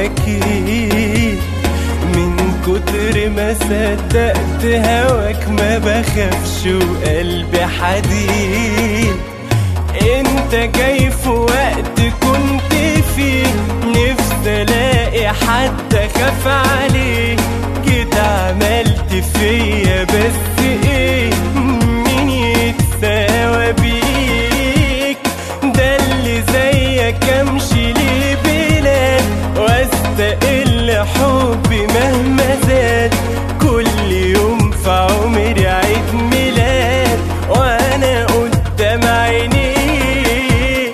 اكيد من كتر ما صدقت هواك ما بخافش وقلبي حديد انت جاي في وقت كنت فيه نفسي الاقي حد اخاف عليه جيت عملت فيا بس ايه مين يتساوى بيك ده اللي زيك امشي ليه بلاد واستقل حبي مهما زاد كل يوم في عمري عيد ميلاد وانا قدام عينيك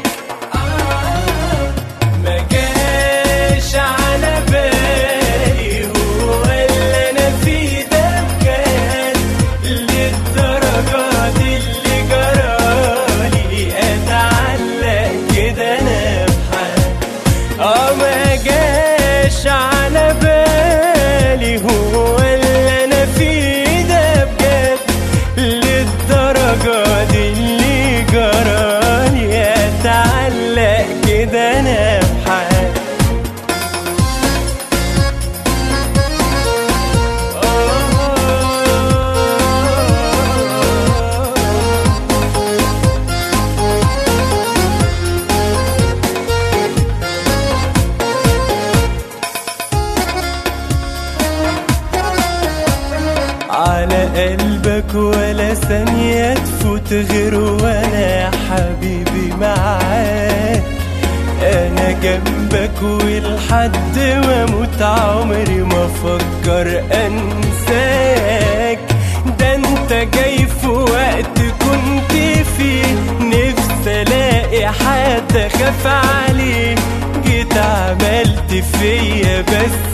ما جاش على بالي هو اللي انا فيه ده بجد للدرجة دي اللي جرالي اتعلق كده انا بحد اه ما جاش على بالي هو اللي انا فيه ده بجد للدرجة دي اللي جرالي اتعلق كده انا بحد على قلبك ولا ثانية تفوت غير وانا يا حبيبي معاك انا جنبك ولحد ما اموت عمري ما افكر انساك ده انت جاي في وقت كنت فيه نفسي الاقي حد اخاف عليه جيت عملت فيا بس